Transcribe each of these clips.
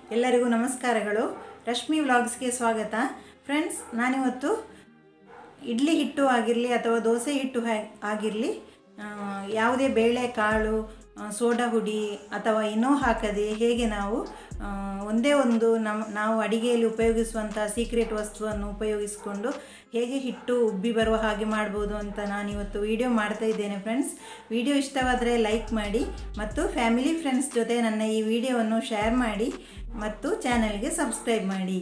ಎಲ್ಲರಿಗೂ ನಮಸ್ಕಾರಗಳು ರಶ್ಮಿ ವ್ಲಾಗ್ಸ್ಗೆ ಸ್ವಾಗತ ಫ್ರೆಂಡ್ಸ್ ನಾನಿವತ್ತು ಇಡ್ಲಿ ಹಿಟ್ಟು ಆಗಿರಲಿ ಅಥವಾ ದೋಸೆ ಹಿಟ್ಟು ಹಾ- ಆಗಿರಲಿ ಆ, ಯಾವುದೇ ಬೇಳೆ ಕಾಳು ಆ, ಸೋಡಾ ಹುಡಿ ಅಥವಾ ಇನ್ನೂ ಹಾಕದೆ ಹೇಗೆ ನಾವು ಆ, ಒಂದೇ ಒಂದು ನಮ್ಮ ನಾವು ಅಡಿಗೆಯಲ್ಲಿ ಉಪಯೋಗಿಸುವಂಥ ಸೀಕ್ರೆಟ್ ವಸ್ತುವನ್ನು ಉಪಯೋಗಿಸಿಕೊಂಡು ಹೇಗೆ ಹಿಟ್ಟು ಉಬ್ಬಿ ಬರುವ ಹಾಗೆ ಮಾಡ್ಬೋದು ಅಂತ ನಾನಿವತ್ತು ವಿಡಿಯೋ ಮಾಡ್ತಾ ಇದ್ದೇನೆ ಫ್ರೆಂಡ್ಸ್ ವಿಡಿಯೋ ಇಷ್ಟವಾದರೆ ಲೈಕ್ ಮಾಡಿ ಮತ್ತು ಫ್ಯಾಮಿಲಿ ಫ್ರೆಂಡ್ಸ್ ಜೊತೆ ನನ್ನ ಈ ವಿಡಿಯೋವನ್ನು ಶೇರ್ ಮಾಡಿ ಮತ್ತು ಚಾನಲ್ಗೆ ಸಬ್ಸ್ಕ್ರೈಬ್ ಮಾಡಿ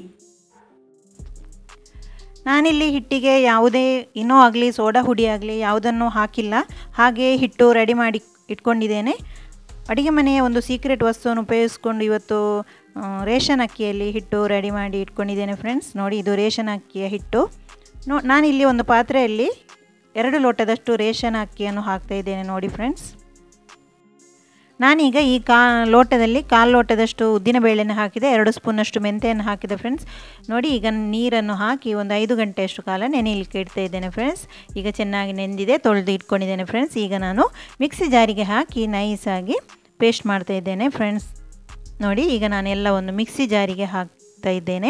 ನಾನಿಲ್ಲಿ ಹಿಟ್ಟಿಗೆ ಯಾವುದೇ ಇನ್ನೂ ಆಗಲಿ ಸೋಡಾ ಹುಡಿ ಆಗಲಿ ಯಾವುದನ್ನು ಹಾಕಿಲ್ಲ ಹಾಗೆ ಹಿಟ್ಟು ರೆಡಿ ಮಾಡಿ ಇಟ್ಕೊಂಡಿದ್ದೇನೆ ಅಡುಗೆ ಮನೆಯ ಒಂದು ಸೀಕ್ರೆಟ್ ವಸ್ತುವನ್ನು ಉಪಯೋಗಿಸ್ಕೊಂಡು ಇವತ್ತು ಆ, ರೇಷನ್ ಅಕ್ಕಿಯಲ್ಲಿ ಹಿಟ್ಟು ರೆಡಿ ಮಾಡಿ ಇಟ್ಕೊಂಡಿದ್ದೇನೆ ಫ್ರೆಂಡ್ಸ್ ನೋಡಿ ಇದು ರೇಷನ್ ಅಕ್ಕಿಯ ಹಿಟ್ಟು ನೋ ನಾನಿಲ್ಲಿ ಒಂದು ಪಾತ್ರೆಯಲ್ಲಿ ಎರಡು ಲೋಟದಷ್ಟು ರೇಷನ್ ಅಕ್ಕಿಯನ್ನು ಹಾಕ್ತಾ ಇದ್ದೇನೆ ನೋಡಿ ಫ್ರೆಂಡ್ಸ್ ನಾನೀಗ ಈ ಕಾ ಲೋಟದಲ್ಲಿ ಕಾಲು ಲೋಟದಷ್ಟು ಉದ್ದಿನ ಬೇಳೆನ ಹಾಕಿದೆ ಎರಡು ಸ್ಪೂನಷ್ಟು ಮೆಂತೆಯನ್ನು ಹಾಕಿದೆ ಫ್ರೆಂಡ್ಸ್ ನೋಡಿ ಈಗ ನೀರನ್ನು ಹಾಕಿ ಒಂದು ಐದು ಗಂಟೆಯಷ್ಟು ಕಾಲ ನೆನೆಯಲಿಕ್ಕೆ ಇಡ್ತಾ ಇದ್ದೇನೆ ಫ್ರೆಂಡ್ಸ್ ಈಗ ಚೆನ್ನಾಗಿ ನೆಂದಿದೆ ತೊಳೆದು ಇಟ್ಕೊಂಡಿದ್ದೇನೆ ಫ್ರೆಂಡ್ಸ್ ಈಗ ನಾನು ಮಿಕ್ಸಿ ಜಾರಿಗೆ ಹಾಕಿ ನೈಸಾಗಿ ಪೇಸ್ಟ್ ಮಾಡ್ತಾ ಇದ್ದೇನೆ ಫ್ರೆಂಡ್ಸ್ ನೋಡಿ ಈಗ ನಾನು ಎಲ್ಲ ಒಂದು ಮಿಕ್ಸಿ ಜಾರಿಗೆ ಹಾಕ್ತಾ ಇದ್ದೇನೆ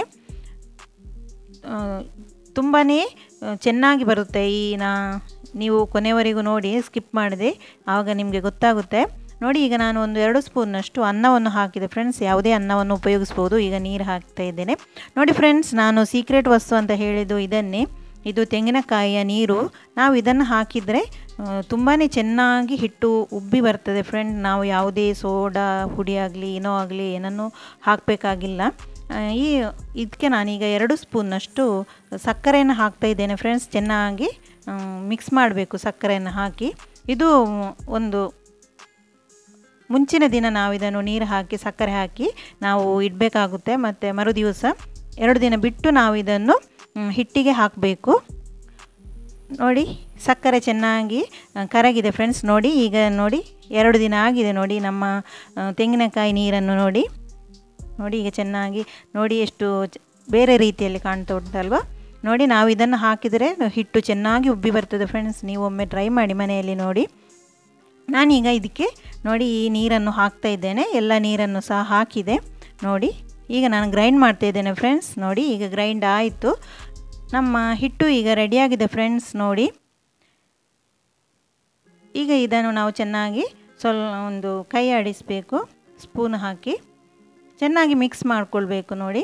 ತುಂಬಾ ಚೆನ್ನಾಗಿ ಬರುತ್ತೆ ಈ ನಾ ನೀವು ಕೊನೆವರೆಗೂ ನೋಡಿ ಸ್ಕಿಪ್ ಮಾಡಿದೆ ಆವಾಗ ನಿಮಗೆ ಗೊತ್ತಾಗುತ್ತೆ ನೋಡಿ ಈಗ ನಾನು ಒಂದು ಎರಡು ಸ್ಪೂನ್ನಷ್ಟು ಅನ್ನವನ್ನು ಹಾಕಿದೆ ಫ್ರೆಂಡ್ಸ್ ಯಾವುದೇ ಅನ್ನವನ್ನು ಉಪಯೋಗಿಸ್ಬೋದು ಈಗ ನೀರು ಹಾಕ್ತಾ ಇದ್ದೇನೆ ನೋಡಿ ಫ್ರೆಂಡ್ಸ್ ನಾನು ಸೀಕ್ರೆಟ್ ವಸ್ತು ಅಂತ ಹೇಳಿದ್ದು ಇದನ್ನೇ ಇದು ತೆಂಗಿನಕಾಯಿಯ ನೀರು ನಾವು ಇದನ್ನು ಹಾಕಿದರೆ ತುಂಬಾ ಚೆನ್ನಾಗಿ ಹಿಟ್ಟು ಉಬ್ಬಿ ಬರ್ತದೆ ಫ್ರೆಂಡ್ ನಾವು ಯಾವುದೇ ಸೋಡಾ ಹುಡಿ ಆಗಲಿ ಏನೋ ಆಗಲಿ ಏನನ್ನು ಹಾಕಬೇಕಾಗಿಲ್ಲ ಈ ಇದಕ್ಕೆ ನಾನೀಗ ಎರಡು ಸ್ಪೂನ್ನಷ್ಟು ಸಕ್ಕರೆಯನ್ನು ಹಾಕ್ತಾ ಇದ್ದೇನೆ ಫ್ರೆಂಡ್ಸ್ ಚೆನ್ನಾಗಿ ಮಿಕ್ಸ್ ಮಾಡಬೇಕು ಸಕ್ಕರೆಯನ್ನು ಹಾಕಿ ಇದು ಒಂದು ಮುಂಚಿನ ದಿನ ನಾವು ಇದನ್ನು ನೀರು ಹಾಕಿ ಸಕ್ಕರೆ ಹಾಕಿ ನಾವು ಇಡಬೇಕಾಗುತ್ತೆ ಮತ್ತು ಮರುದಿವಸ ಎರಡು ದಿನ ಬಿಟ್ಟು ನಾವು ಇದನ್ನು ಹಿಟ್ಟಿಗೆ ಹಾಕಬೇಕು ನೋಡಿ ಸಕ್ಕರೆ ಚೆನ್ನಾಗಿ ಕರಗಿದೆ ಫ್ರೆಂಡ್ಸ್ ನೋಡಿ ಈಗ ನೋಡಿ ಎರಡು ದಿನ ಆಗಿದೆ ನೋಡಿ ನಮ್ಮ ತೆಂಗಿನಕಾಯಿ ನೀರನ್ನು ನೋಡಿ ನೋಡಿ ಈಗ ಚೆನ್ನಾಗಿ ನೋಡಿ ಎಷ್ಟು ಬೇರೆ ರೀತಿಯಲ್ಲಿ ಕಾಣ್ತಾ ಉಂಟಲ್ವ ನೋಡಿ ನಾವು ಇದನ್ನು ಹಾಕಿದರೆ ಹಿಟ್ಟು ಚೆನ್ನಾಗಿ ಉಬ್ಬಿ ಬರ್ತದೆ ಫ್ರೆಂಡ್ಸ್ ನೀವು ಒಮ್ಮೆ ಟ್ರೈ ಮಾಡಿ ಮನೆಯಲ್ಲಿ ನೋಡಿ ನಾನೀಗ ಇದಕ್ಕೆ ನೋಡಿ ಈ ನೀರನ್ನು ಹಾಕ್ತಾ ಇದ್ದೇನೆ ಎಲ್ಲ ನೀರನ್ನು ಸಹ ಹಾಕಿದೆ ನೋಡಿ ಈಗ ನಾನು ಗ್ರೈಂಡ್ ಮಾಡ್ತಾ ಇದ್ದೇನೆ ಫ್ರೆಂಡ್ಸ್ ನೋಡಿ ಈಗ ಗ್ರೈಂಡ್ ಆಯಿತು ನಮ್ಮ ಹಿಟ್ಟು ಈಗ ರೆಡಿಯಾಗಿದೆ ಫ್ರೆಂಡ್ಸ್ ನೋಡಿ ಈಗ ಇದನ್ನು ನಾವು ಚೆನ್ನಾಗಿ ಸ್ವಲ್ಪ ಒಂದು ಕೈ ಆಡಿಸಬೇಕು ಸ್ಪೂನ್ ಹಾಕಿ ಚೆನ್ನಾಗಿ ಮಿಕ್ಸ್ ಮಾಡಿಕೊಳ್ಬೇಕು ನೋಡಿ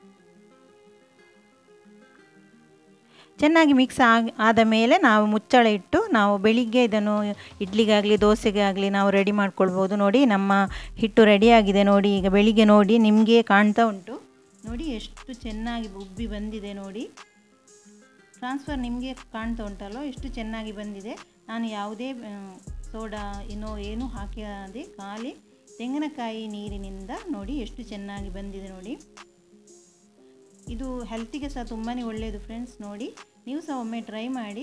ಚೆನ್ನಾಗಿ ಮಿಕ್ಸ್ ಆಗಿ ಆದ ಮೇಲೆ ನಾವು ಮುಚ್ಚಳ ಇಟ್ಟು ನಾವು ಬೆಳಿಗ್ಗೆ ಇದನ್ನು ಇಡ್ಲಿಗಾಗಲಿ ದೋಸೆಗೆ ಆಗಲಿ ನಾವು ರೆಡಿ ಮಾಡ್ಕೊಳ್ಬೋದು ನೋಡಿ ನಮ್ಮ ಹಿಟ್ಟು ರೆಡಿಯಾಗಿದೆ ನೋಡಿ ಈಗ ಬೆಳಿಗ್ಗೆ ನೋಡಿ ನಿಮಗೆ ಕಾಣ್ತಾ ಉಂಟು ನೋಡಿ ಎಷ್ಟು ಚೆನ್ನಾಗಿ ಉಬ್ಬಿ ಬಂದಿದೆ ನೋಡಿ ಟ್ರಾನ್ಸ್ಫರ್ ನಿಮಗೆ ಕಾಣ್ತಾ ಉಂಟಲ್ಲೋ ಎಷ್ಟು ಚೆನ್ನಾಗಿ ಬಂದಿದೆ ನಾನು ಯಾವುದೇ ಸೋಡಾ ಏನೋ ಏನೂ ಹಾಕಿದೆ ಖಾಲಿ ತೆಂಗಿನಕಾಯಿ ನೀರಿನಿಂದ ನೋಡಿ ಎಷ್ಟು ಚೆನ್ನಾಗಿ ಬಂದಿದೆ ನೋಡಿ ಇದು ಹೆಲ್ತಿಗೆ ಸಹ ತುಂಬಾ ಒಳ್ಳೆಯದು ಫ್ರೆಂಡ್ಸ್ ನೋಡಿ ನೀವು ಸಹ ಒಮ್ಮೆ ಟ್ರೈ ಮಾಡಿ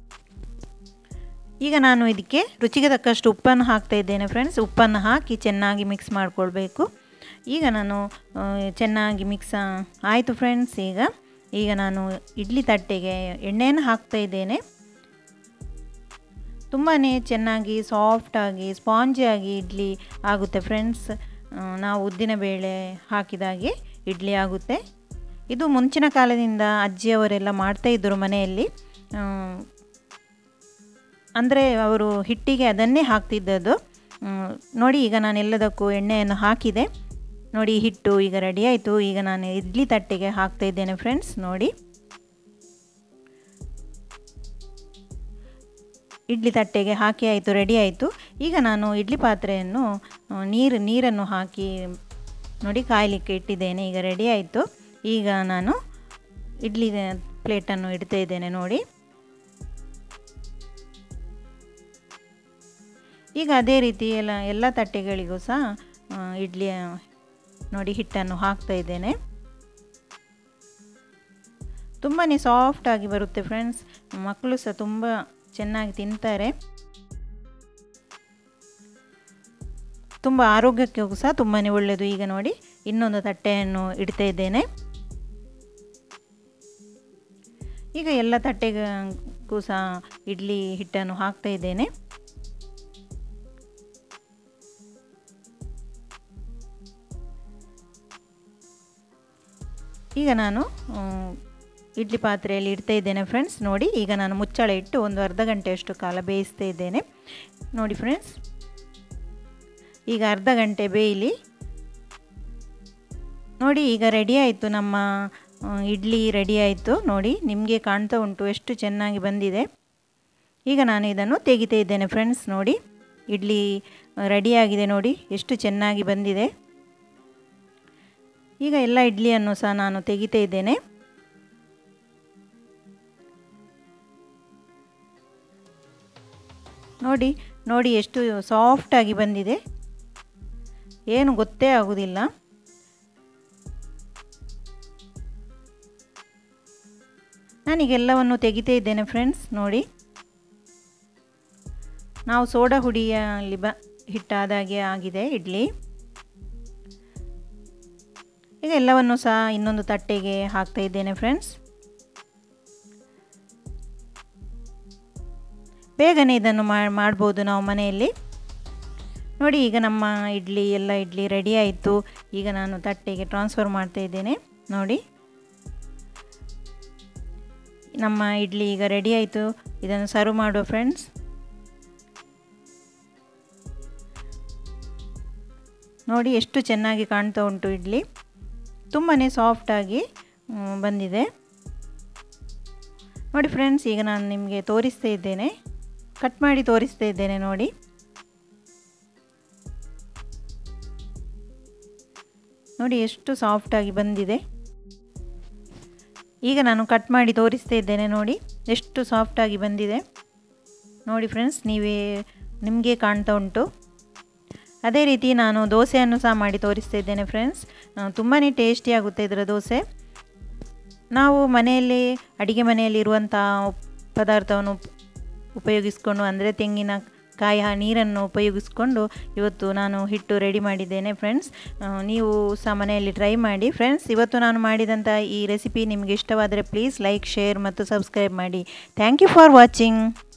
ಈಗ ನಾನು ಇದಕ್ಕೆ ರುಚಿಗೆ ತಕ್ಕಷ್ಟು ಉಪ್ಪನ್ನು ಹಾಕ್ತಾ ಇದ್ದೇನೆ ಫ್ರೆಂಡ್ಸ್ ಉಪ್ಪನ್ನು ಹಾಕಿ ಚೆನ್ನಾಗಿ ಮಿಕ್ಸ್ ಮಾಡಿಕೊಳ್ಬೇಕು ಈಗ ನಾನು ಚೆನ್ನಾಗಿ ಮಿಕ್ಸ್ ಆಯಿತು ಫ್ರೆಂಡ್ಸ್ ಈಗ ಈಗ ನಾನು ಇಡ್ಲಿ ತಟ್ಟೆಗೆ ಎಣ್ಣೆಯನ್ನು ಹಾಕ್ತಾ ಇದ್ದೇನೆ ತುಂಬಾ ಚೆನ್ನಾಗಿ ಸಾಫ್ಟಾಗಿ ಸ್ಪಾಂಜಿಯಾಗಿ ಇಡ್ಲಿ ಆಗುತ್ತೆ ಫ್ರೆಂಡ್ಸ್ ನಾವು ಉದ್ದಿನ ಬೇಳೆ ಹಾಕಿದಾಗೆ ಇಡ್ಲಿ ಆಗುತ್ತೆ ಇದು ಮುಂಚಿನ ಕಾಲದಿಂದ ಅಜ್ಜಿಯವರೆಲ್ಲ ಮಾಡ್ತಾಯಿದ್ದರು ಮನೆಯಲ್ಲಿ ಅಂದರೆ ಅವರು ಹಿಟ್ಟಿಗೆ ಅದನ್ನೇ ಹಾಕ್ತಿದ್ದದ್ದು ನೋಡಿ ಈಗ ನಾನು ಎಲ್ಲದಕ್ಕೂ ಎಣ್ಣೆಯನ್ನು ಹಾಕಿದೆ ನೋಡಿ ಹಿಟ್ಟು ಈಗ ರೆಡಿ ಆಯಿತು ಈಗ ನಾನು ಇಡ್ಲಿ ತಟ್ಟೆಗೆ ಹಾಕ್ತಾ ಇದ್ದೇನೆ ಫ್ರೆಂಡ್ಸ್ ನೋಡಿ ಇಡ್ಲಿ ತಟ್ಟೆಗೆ ಹಾಕಿ ಆಯಿತು ರೆಡಿ ಆಯಿತು ಈಗ ನಾನು ಇಡ್ಲಿ ಪಾತ್ರೆಯನ್ನು ನೀರು ನೀರನ್ನು ಹಾಕಿ ನೋಡಿ ಕಾಯಲಿಕ್ಕೆ ಇಟ್ಟಿದ್ದೇನೆ ಈಗ ರೆಡಿ ಆಯಿತು ಈಗ ನಾನು ಇಡ್ಲಿ ಪ್ಲೇಟನ್ನು ಇಡ್ತಾ ಇದ್ದೇನೆ ನೋಡಿ ಈಗ ಅದೇ ರೀತಿ ಎಲ್ಲ ಎಲ್ಲ ತಟ್ಟೆಗಳಿಗೂ ಸಹ ಇಡ್ಲಿ ನೋಡಿ ಹಿಟ್ಟನ್ನು ಹಾಕ್ತಾ ಇದ್ದೇನೆ ತುಂಬಾ ಸಾಫ್ಟಾಗಿ ಬರುತ್ತೆ ಫ್ರೆಂಡ್ಸ್ ಮಕ್ಕಳು ಸಹ ತುಂಬ ಚೆನ್ನಾಗಿ ತಿಂತಾರೆ ತುಂಬ ಆರೋಗ್ಯಕ್ಕೂ ಸಹ ತುಂಬಾ ಒಳ್ಳೆಯದು ಈಗ ನೋಡಿ ಇನ್ನೊಂದು ತಟ್ಟೆಯನ್ನು ಇಡ್ತಾ ಇದ್ದೇನೆ ಈಗ ಎಲ್ಲ ತಟ್ಟೆಗೂ ಸಹ ಇಡ್ಲಿ ಹಿಟ್ಟನ್ನು ಹಾಕ್ತಾ ಇದ್ದೇನೆ ಈಗ ನಾನು ಇಡ್ಲಿ ಪಾತ್ರೆಯಲ್ಲಿ ಇಡ್ತಾ ಇದ್ದೇನೆ ಫ್ರೆಂಡ್ಸ್ ನೋಡಿ ಈಗ ನಾನು ಮುಚ್ಚಳ ಇಟ್ಟು ಒಂದು ಅರ್ಧ ಗಂಟೆಯಷ್ಟು ಕಾಲ ಬೇಯಿಸ್ತಾ ಇದ್ದೇನೆ ನೋಡಿ ಫ್ರೆಂಡ್ಸ್ ಈಗ ಅರ್ಧ ಗಂಟೆ ಬೇಯಲಿ ನೋಡಿ ಈಗ ರೆಡಿ ಆಯಿತು ನಮ್ಮ ಇಡ್ಲಿ ರೆಡಿ ಆಯಿತು ನೋಡಿ ನಿಮಗೆ ಕಾಣ್ತಾ ಉಂಟು ಎಷ್ಟು ಚೆನ್ನಾಗಿ ಬಂದಿದೆ ಈಗ ನಾನು ಇದನ್ನು ತೆಗಿತಾ ಇದ್ದೇನೆ ಫ್ರೆಂಡ್ಸ್ ನೋಡಿ ಇಡ್ಲಿ ರೆಡಿಯಾಗಿದೆ ನೋಡಿ ಎಷ್ಟು ಚೆನ್ನಾಗಿ ಬಂದಿದೆ ಈಗ ಎಲ್ಲ ಇಡ್ಲಿಯನ್ನು ಸಹ ನಾನು ತೆಗಿತಾ ಇದ್ದೇನೆ ನೋಡಿ ನೋಡಿ ಎಷ್ಟು ಸಾಫ್ಟಾಗಿ ಬಂದಿದೆ ಏನು ಗೊತ್ತೇ ಆಗುವುದಿಲ್ಲ ನಾನೀಗೆಲ್ಲವನ್ನು ತೆಗಿತಾ ಇದ್ದೇನೆ ಫ್ರೆಂಡ್ಸ್ ನೋಡಿ ನಾವು ಸೋಡಾ ಹುಡಿಯಲ್ಲಿ ಬ ಹಿಟ್ಟಾದಾಗೆ ಆಗಿದೆ ಇಡ್ಲಿ ಈಗ ಎಲ್ಲವನ್ನು ಸಹ ಇನ್ನೊಂದು ತಟ್ಟೆಗೆ ಹಾಕ್ತಾ ಇದ್ದೇನೆ ಫ್ರೆಂಡ್ಸ್ ಬೇಗನೆ ಇದನ್ನು ಮಾಡ್ಬೋದು ನಾವು ಮನೆಯಲ್ಲಿ ನೋಡಿ ಈಗ ನಮ್ಮ ಇಡ್ಲಿ ಎಲ್ಲ ಇಡ್ಲಿ ರೆಡಿ ಆಯಿತು ಈಗ ನಾನು ತಟ್ಟೆಗೆ ಟ್ರಾನ್ಸ್ಫರ್ ಮಾಡ್ತಾ ಇದ್ದೇನೆ ನೋಡಿ ನಮ್ಮ ಇಡ್ಲಿ ಈಗ ರೆಡಿ ಆಯಿತು ಇದನ್ನು ಸರ್ವ್ ಮಾಡುವ ಫ್ರೆಂಡ್ಸ್ ನೋಡಿ ಎಷ್ಟು ಚೆನ್ನಾಗಿ ಕಾಣ್ತಾ ಉಂಟು ಇಡ್ಲಿ ತುಂಬಾ ಸಾಫ್ಟಾಗಿ ಬಂದಿದೆ ನೋಡಿ ಫ್ರೆಂಡ್ಸ್ ಈಗ ನಾನು ನಿಮಗೆ ತೋರಿಸ್ತಾ ಇದ್ದೇನೆ ಕಟ್ ಮಾಡಿ ತೋರಿಸ್ತಾ ಇದ್ದೇನೆ ನೋಡಿ ನೋಡಿ ಎಷ್ಟು ಸಾಫ್ಟಾಗಿ ಬಂದಿದೆ ಈಗ ನಾನು ಕಟ್ ಮಾಡಿ ತೋರಿಸ್ತಾ ಇದ್ದೇನೆ ನೋಡಿ ಎಷ್ಟು ಸಾಫ್ಟಾಗಿ ಬಂದಿದೆ ನೋಡಿ ಫ್ರೆಂಡ್ಸ್ ನೀವೇ ನಿಮಗೆ ಕಾಣ್ತಾ ಉಂಟು ಅದೇ ರೀತಿ ನಾನು ದೋಸೆಯನ್ನು ಸಹ ಮಾಡಿ ತೋರಿಸ್ತಾ ಇದ್ದೇನೆ ಫ್ರೆಂಡ್ಸ್ ತುಂಬಾ ಟೇಸ್ಟಿ ಆಗುತ್ತೆ ಇದರ ದೋಸೆ ನಾವು ಮನೆಯಲ್ಲಿ ಅಡಿಗೆ ಮನೆಯಲ್ಲಿ ಇರುವಂಥ ಪದಾರ್ಥವನ್ನು ಉಪಯೋಗಿಸ್ಕೊಂಡು ಅಂದರೆ ತೆಂಗಿನ ಕಾಯಿ ನೀರನ್ನು ಉಪಯೋಗಿಸ್ಕೊಂಡು ಇವತ್ತು ನಾನು ಹಿಟ್ಟು ರೆಡಿ ಮಾಡಿದ್ದೇನೆ ಫ್ರೆಂಡ್ಸ್ ನೀವು ಸಹ ಮನೆಯಲ್ಲಿ ಟ್ರೈ ಮಾಡಿ ಫ್ರೆಂಡ್ಸ್ ಇವತ್ತು ನಾನು ಮಾಡಿದಂಥ ಈ ರೆಸಿಪಿ ನಿಮಗೆ ಇಷ್ಟವಾದರೆ ಪ್ಲೀಸ್ ಲೈಕ್ ಶೇರ್ ಮತ್ತು ಸಬ್ಸ್ಕ್ರೈಬ್ ಮಾಡಿ ಥ್ಯಾಂಕ್ ಯು ಫಾರ್ ವಾಚಿಂಗ್